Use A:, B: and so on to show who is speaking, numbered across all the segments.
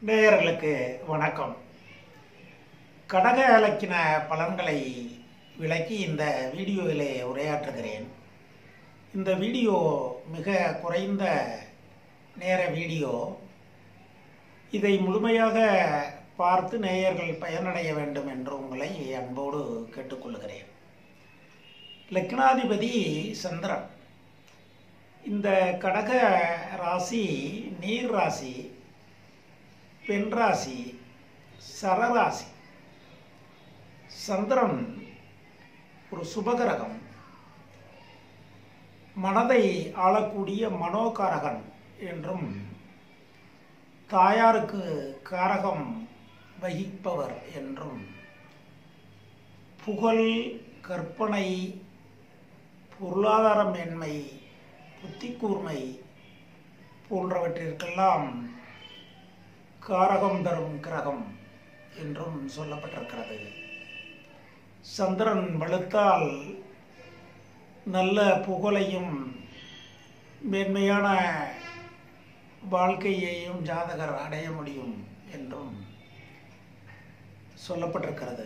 A: நேயர்களுக்கு வணக்கம் கடக இலக்கின பலன்களை விளக்கி இந்த வீடியோவிலே உரையாற்றுகிறேன் இந்த வீடியோ மிக குறைந்த நேர வீடியோ இதை முழுமையாக பார்த்து நேயர்கள் பயனடைய வேண்டும் என்று உங்களை அன்போடு கேட்டுக்கொள்கிறேன் லக்னாதிபதி சந்திரன் இந்த கடக ராசி நீர் ராசி பெண் ராசி சரராசி சந்திரன் ஒரு சுபகிரகம் மனதை ஆளக்கூடிய மனோகாரகன் என்றும் தாயாருக்கு காரகம் வகிப்பவர் என்றும் புகழ் கற்பனை பொருளாதார மேன்மை புத்தி கூர்மை போன்றவற்றிற்கெல்லாம் காரகம் தரும் கிரகம் என்றும் சொல்லப்பட்டிருக்கிறது சந்திரன் வலுத்தால் நல்ல புகழையும் மேன்மையான வாழ்க்கையையும் ஜாதகர் அடைய முடியும் என்றும் சொல்லப்பட்டிருக்கிறது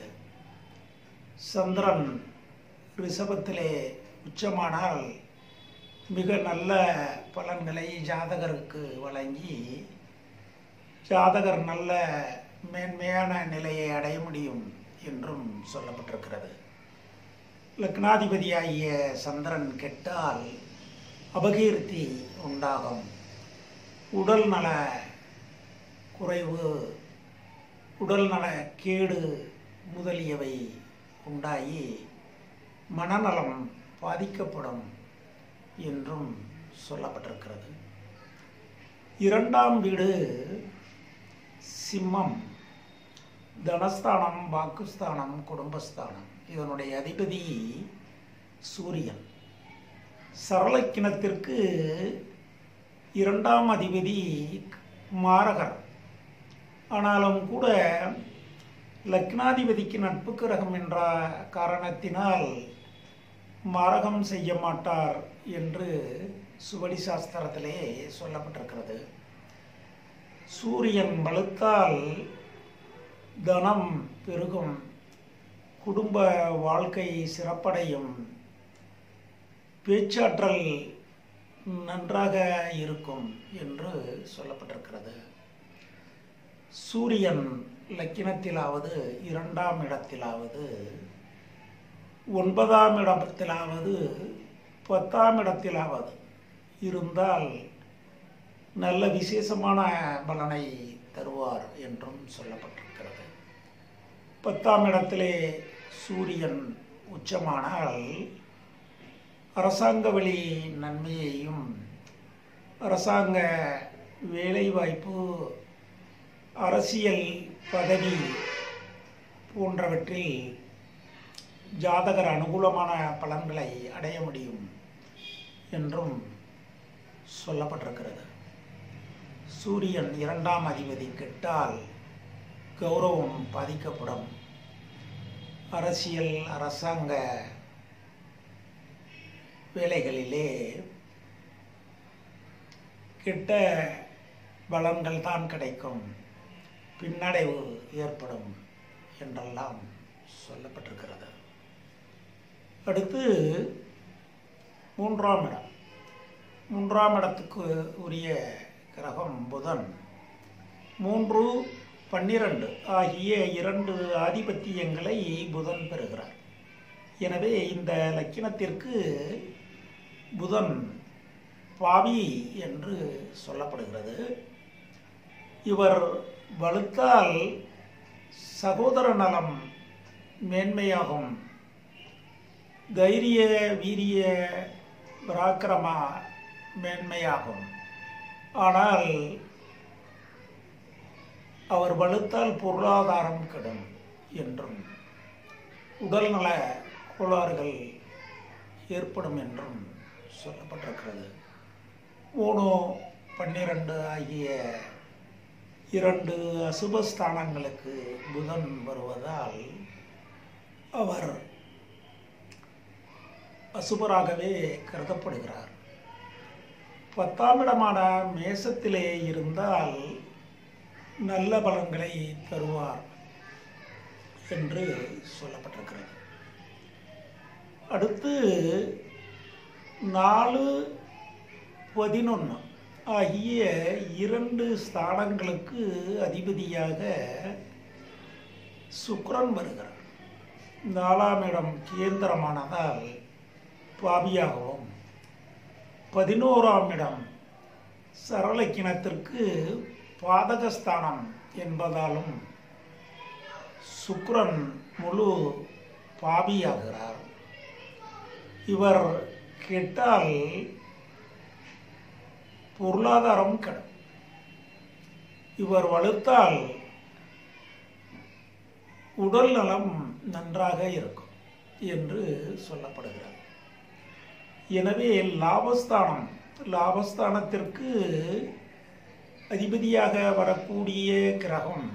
A: சந்திரன் ரிஷபத்திலே உச்சமானால் மிக நல்ல பலன்களை ஜாதகருக்கு வழங்கி ஜாதகர் நல்ல மேன்மையான நிலையை அடைய முடியும் என்றும் சொல்லப்பட்டிருக்கிறது லக்னாதிபதியாகிய சந்திரன் கெட்டால் அபகீர்த்தி உண்டாகும் உடல் நல குறைவு உடல் நல கேடு முதலியவை உண்டாகி மனநலம் பாதிக்கப்படும் என்றும் சொல்லப்பட்டிருக்கிறது இரண்டாம் வீடு சிம்மம் தனஸ்தானம் வாக்குஸ்தானம் குடும்பஸ்தானம் இதனுடைய அதிபதி சூரியன் சரளக்கிணத்திற்கு இரண்டாம் அதிபதி மாரகர் ஆனாலும் கூட லக்னாதிபதிக்கு நட்பு கிரகம் என்ற காரணத்தினால் மாரகம் செய்ய மாட்டார் என்று சுவடி சாஸ்திரத்திலே சொல்லப்பட்டிருக்கிறது சூரியன் வலுத்தால் தனம் பெருகும் குடும்ப வாழ்க்கை சிறப்படையும் பேச்சாற்றல் நன்றாக இருக்கும் என்று சொல்லப்பட்டிருக்கிறது சூரியன் லக்கினத்திலாவது இரண்டாம் இடத்திலாவது ஒன்பதாம் இடத்திலாவது பத்தாம் இடத்திலாவது இருந்தால் நல்ல விசேஷமான பலனை தருவார் என்றும் சொல்லப்பட்டிருக்கிறது பத்தாம் இடத்திலே சூரியன் உச்சமானால் அரசாங்க வழி நன்மையையும் அரசாங்க வேலைவாய்ப்பு அரசியல் பதவி போன்றவற்றில் ஜாதகர் அனுகூலமான பலன்களை அடைய முடியும் என்றும் சொல்லப்பட்டிருக்கிறது சூரியன் இரண்டாம் அதிபதி கெட்டால் கௌரவம் பாதிக்கப்படும் அரசியல் அரசாங்க வேலைகளிலே கெட்ட பலன்கள் தான் கிடைக்கும் பின்னடைவு ஏற்படும் என்றெல்லாம் சொல்லப்பட்டிருக்கிறது அடுத்து மூன்றாம் இடம் மூன்றாம் இடத்துக்கு உரிய கிரகம் புதன் மூன்று பன்னிரண்டு ஆகிய இரண்டு ஆதிபத்தியங்களை புதன் பெறுகிறார் எனவே இந்த லக்கினத்திற்கு புதன் பாவி என்று சொல்லப்படுகிறது இவர் வலுத்தால் சகோதர நலம் மேன்மையாகும் தைரிய வீரிய பராக்கிரமா மேன்மையாகும் ஆனால் அவர் வலுத்தால் பொருளாதாரம் கெடும் என்றும் உடல்நல கோளாறுகள் ஏற்படும் என்றும் சொல்லப்பட்டிருக்கிறது மூணு பன்னிரண்டு ஆகிய இரண்டு அசுபஸ்தானங்களுக்கு புதன் வருவதால் அவர் அசுபராகவே கருதப்படுகிறார் பத்தாம் இடமான மேசத்திலே இருந்தால் நல்ல பலன்களை தருவார் என்று சொல்லப்பட்டிருக்கிறது அடுத்து நாலு பதினொன்று ஆகிய இரண்டு ஸ்தானங்களுக்கு அதிபதியாக சுக்கிரன் வருகிறார் நாலாம் இடம் கேந்திரமானதால் பாவியாகவும் பதினோராம் இடம் சரளக்கிணத்திற்கு பாதகஸ்தானம் என்பதாலும் சுக்கிரன் முழு பாவியாகிறார் இவர் கெட்டால் பொருளாதாரம் கெடும் இவர் வலுத்தால் உடல் நலம் நன்றாக இருக்கும் என்று சொல்லப்படுகிறது எனவே லாபஸ்தானம் லாபஸ்தானத்திற்கு அதிபதியாக வரக்கூடிய கிரகம்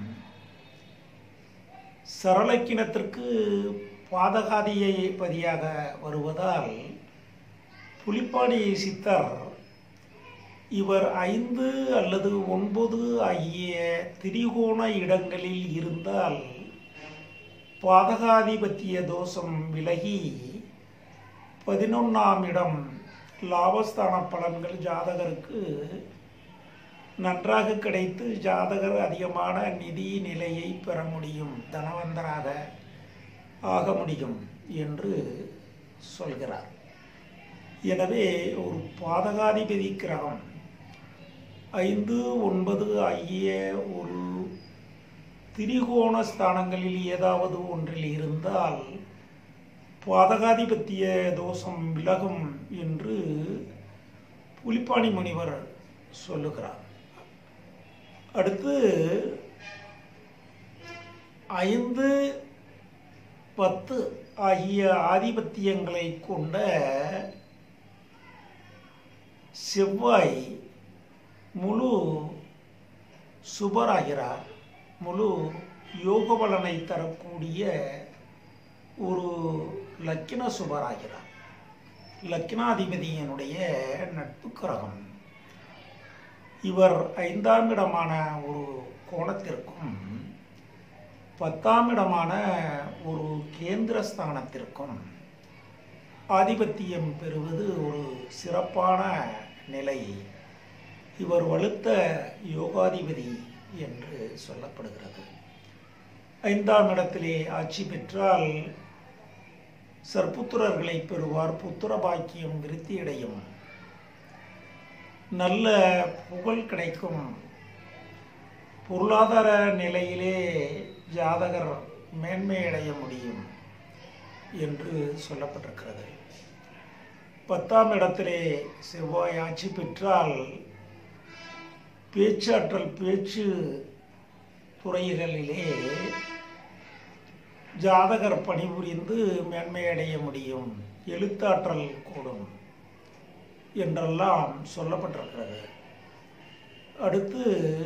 A: சரளக்கிணத்திற்கு பாதகாதியை பதியாக வருவதால் புலிப்பாடி சித்தர் இவர் ஐந்து அல்லது ஒன்பது ஆகிய திரிகோண இடங்களில் இருந்தால் பாதகாதிபத்திய தோஷம் விலகி பதினொன்றாம் இடம் லாபஸ்தான பலன்கள் ஜாதகருக்கு நன்றாக கிடைத்து ஜாதகர் அதிகமான நிதி நிலையை பெற முடியும் தனவந்தராக ஆக முடியும் என்று சொல்கிறார் எனவே ஒரு பாதகாதிபதி கிரகம் ஐந்து ஒன்பது ஆகிய ஒரு திரிகோண ஸ்தானங்களில் ஏதாவது ஒன்றில் இருந்தால் பாதகாதிபத்திய தோஷம் விலகும் என்று புலிப்பாணி முனிவர் சொல்லுகிறார் அடுத்து ஐந்து பத்து ஆகிய ஆதிபத்தியங்களை கொண்ட செவ்வாய் முழு சுபராகிறார் முழு யோக பலனை தரக்கூடிய ஒரு லக்கின சுபராகிறார் லக்கினாதிபதியினுடைய நட்பு கிரகம் இவர் ஐந்தாம் இடமான ஒரு கோணத்திற்கும் பத்தாம் இடமான ஒரு கேந்திரஸ்தானத்திற்கும் ஆதிபத்தியம் பெறுவது ஒரு சிறப்பான நிலை இவர் வலுத்த யோகாதிபதி என்று சொல்லப்படுகிறது ஐந்தாம் இடத்திலே ஆட்சி பெற்றால் சற்புத்திரர்களை பெறுவார் புத்திர பாக்கியம் விருத்தியடையும் நல்ல புகழ் கிடைக்கும் பொருளாதார நிலையிலே ஜாதகர் மேன்மையடைய முடியும் என்று சொல்லப்பட்டிருக்கிறது பத்தாம் இடத்திலே செவ்வாய் ஆட்சி பெற்றால் பேச்சாற்றல் பேச்சு துறைகளிலே ஜாதகர் பணிபுரிந்து மேன்மையடைய முடியும் எழுத்தாற்றல் கூடும் என்றெல்லாம் சொல்லப்பட்டிருக்கிறது அடுத்து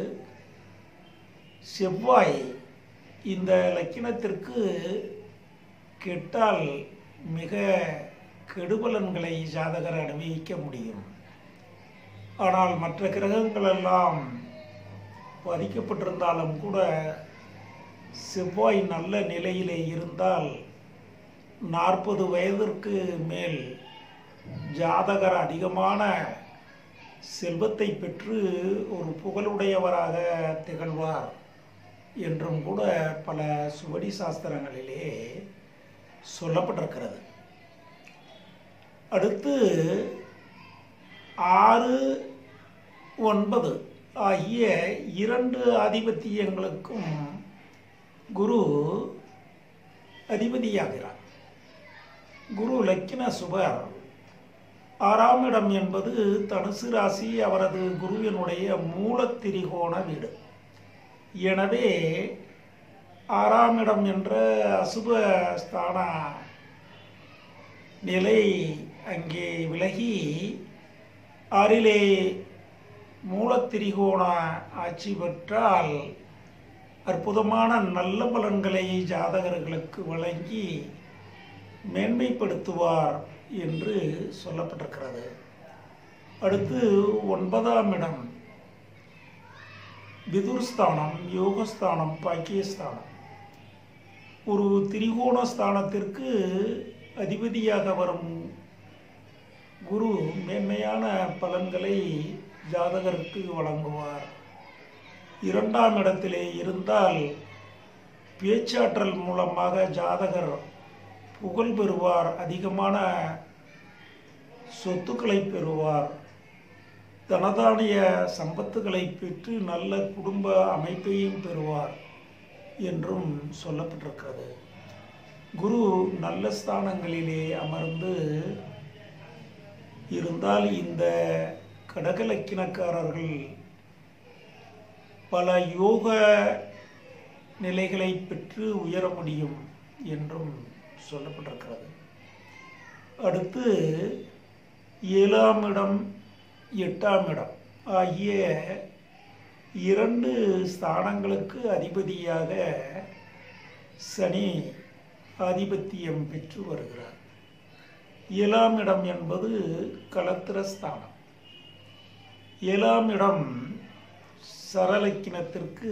A: செவ்வாய் இந்த லக்கினத்திற்கு கெட்டால் மிக கெடுபலன்களை ஜாதகர் அனுபவிக்க முடியும் ஆனால் மற்ற கிரகங்கள் எல்லாம் பாதிக்கப்பட்டிருந்தாலும் கூட செவ்வாய் நல்ல நிலையிலே இருந்தால் நாற்பது வயதிற்கு மேல் ஜாதகர் அதிகமான செல்வத்தை பெற்று ஒரு புகழுடையவராக திகழ்வார் என்றும் கூட பல சுவடி சாஸ்திரங்களிலே சொல்லப்பட்டிருக்கிறது அடுத்து ஆறு ஒன்பது ஆகிய இரண்டு ஆதிபத்தியங்களுக்கும் குரு அதிபதியாகிறார் குரு லக்கின சுபர் ஆறாம் இடம் என்பது தனுசு ராசி அவரது குருவினுடைய மூலத்திரிகோண வீடு எனவே ஆறாம் இடம் என்ற அசுப ஸ்தான நிலை அங்கே விலகி ஆறிலே மூலத்திரிகோண ஆட்சி பெற்றால் அற்புதமான நல்ல பலன்களை ஜாதகர்களுக்கு வழங்கி மேன்மைப்படுத்துவார் என்று சொல்லப்பட்டிருக்கிறது அடுத்து ஒன்பதாம் இடம் விதுர்ஸ்தானம் யோகஸ்தானம் பாக்கியஸ்தானம் ஒரு திரிகோண ஸ்தானத்திற்கு அதிபதியாக வரும் குரு மேன்மையான பலன்களை ஜாதகருக்கு வழங்குவார் இரண்டாம் இடத்திலே இருந்தால் பேச்சாற்றல் மூலமாக ஜாதகர் புகழ் பெறுவார் அதிகமான சொத்துக்களை பெறுவார் தனதானிய சம்பத்துகளை பெற்று நல்ல குடும்ப அமைப்பையும் பெறுவார் என்றும் சொல்லப்பட்டிருக்கிறது குரு நல்ல ஸ்தானங்களிலே அமர்ந்து இருந்தால் இந்த கடகலக்கினக்காரர்கள் பல யோக நிலைகளை பெற்று உயர முடியும் என்றும் சொல்லப்பட்டிருக்கிறது அடுத்து ஏழாம் இடம் எட்டாம் இடம் ஆகிய இரண்டு ஸ்தானங்களுக்கு அதிபதியாக சனி ஆதிபத்தியம் பெற்று வருகிறார் ஏழாம் இடம் என்பது களத்திர ஸ்தானம் ஏழாம் இடம் சரலக்கினத்திற்கு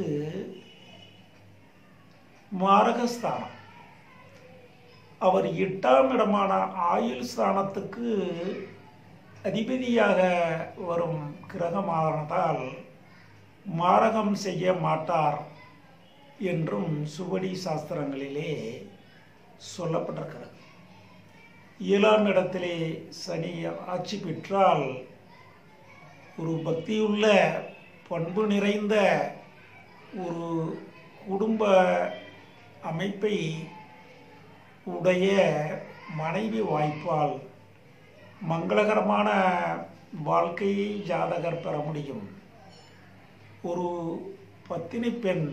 A: மாரகஸ்தானம் அவர் எட்டாம் இடமான ஆயுள் ஸ்தானத்துக்கு அதிபதியாக வரும் கிரகமானதால் மாரகம் செய்ய மாட்டார் என்றும் சுவடி சாஸ்திரங்களிலே சொல்லப்பட்டிருக்கிறது ஏழாம் இடத்திலே சனி ஆட்சி பெற்றால் ஒரு பக்தியுள்ள பண்பு நிறைந்த ஒரு குடும்ப அமைப்பை உடைய மனைவி வாய்ப்பால் மங்களகரமான வாழ்க்கையை ஜாதகர் பெற முடியும் ஒரு பத்தினி பெண்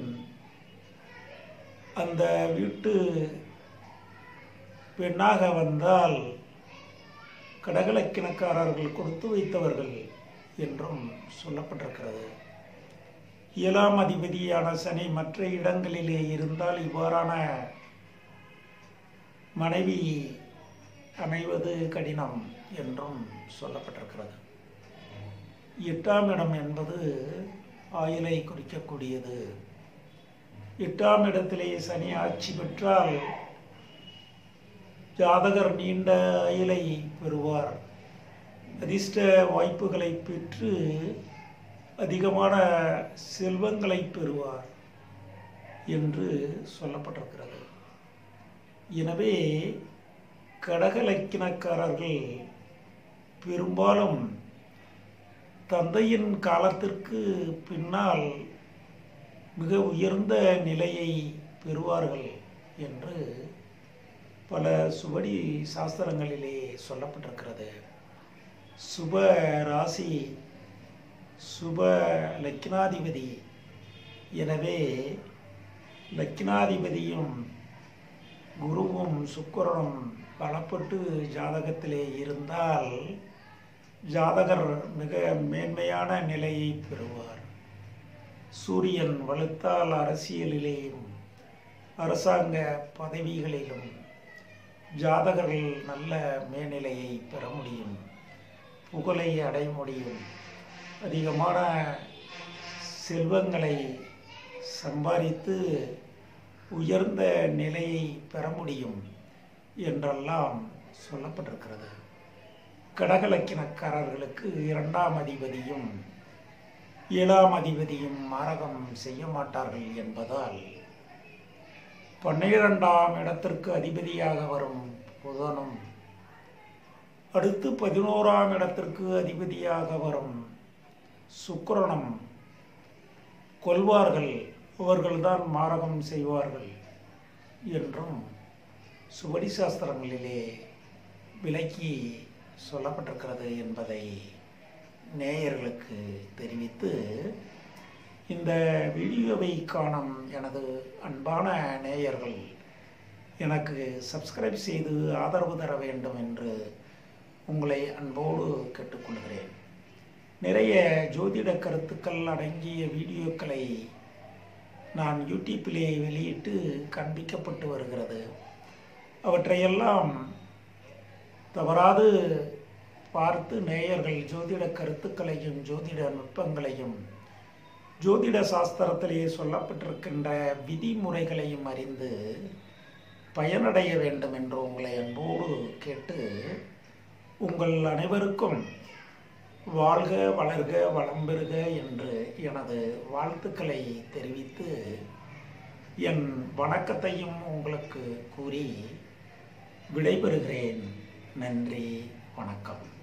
A: அந்த வீட்டு பெண்ணாக வந்தால் கடகலக்கிணக்காரர்கள் கொடுத்து வைத்தவர்கள் என்றும் சொல்லப்பட்டிருக்கிறது ஏழாம் அதிபதியான சனி மற்ற இடங்களிலே இருந்தால் இவ்வாறான மனைவி அமைவது கடினம் என்றும் சொல்லப்பட்டிருக்கிறது எட்டாம் இடம் என்பது ஆயுளை குறிக்கக்கூடியது எட்டாம் இடத்திலே சனி ஆட்சி பெற்றால் ஜாதகர் நீண்ட ஆயுளை பெறுவார் அதிர்ஷ்ட வாய்ப்புகளை பெற்று அதிகமான செல்வங்களை பெறுவார் என்று சொல்லப்பட்டிருக்கிறது எனவே கடக லக்கினக்காரர்கள் பெரும்பாலும் தந்தையின் காலத்திற்கு பின்னால் மிக உயர்ந்த நிலையை பெறுவார்கள் என்று பல சுவடி சாஸ்திரங்களிலே சொல்லப்பட்டிருக்கிறது சுப ராசி சுப லக்கினாதிபதி எனவே லக்கினாதிபதியும் குருவும் சுக்கிரனும் பலப்பட்டு ஜாதகத்திலே இருந்தால் ஜாதகர் மிக மேன்மையான நிலையை பெறுவார் சூரியன் வலுத்தால் அரசியலிலேயும் அரசாங்க பதவிகளிலும் ஜாதகர்கள் நல்ல மேல்நிலையை பெற முடியும் புகழை அடைய முடியும் அதிகமான செல்வங்களை சம்பாதித்து உயர்ந்த நிலையை பெற முடியும் என்றெல்லாம் சொல்லப்பட்டிருக்கிறது கடகலக்கினக்காரர்களுக்கு இரண்டாம் அதிபதியும் ஏழாம் அதிபதியும் மாரகம் செய்ய மாட்டார்கள் என்பதால் பன்னிரண்டாம் இடத்திற்கு அதிபதியாக வரும் புதனும் அடுத்து பதினோராம் இடத்திற்கு அதிபதியாக வரும் சுக்கிரனும் கொல்வார்கள் அவர்கள்தான் மாரகம் செய்வார்கள் என்றும் சுவடி சாஸ்திரங்களிலே விலக்கி சொல்லப்பட்டிருக்கிறது என்பதை நேயர்களுக்கு தெரிவித்து இந்த வீடியோவை காணும் எனது அன்பான நேயர்கள் எனக்கு சப்ஸ்கிரைப் செய்து ஆதரவு தர வேண்டும் என்று உங்களை அன்போடு கேட்டுக்கொள்கிறேன் நிறைய ஜோதிட கருத்துக்கள் அடங்கிய வீடியோக்களை நான் யூடியூப்பிலே வெளியிட்டு காண்பிக்கப்பட்டு வருகிறது அவற்றையெல்லாம் தவறாது பார்த்து நேயர்கள் ஜோதிட கருத்துக்களையும் ஜோதிட நுட்பங்களையும் ஜோதிட சாஸ்திரத்திலே சொல்லப்பட்டிருக்கின்ற விதிமுறைகளையும் அறிந்து பயனடைய வேண்டும் என்று உங்களை அன்போடு கேட்டு உங்கள் அனைவருக்கும் வாழ்க வளர்க வளம் பெறுக என்று எனது வாழ்த்துக்களை தெரிவித்து என் வணக்கத்தையும் உங்களுக்கு கூறி விடைபெறுகிறேன் நன்றி வணக்கம்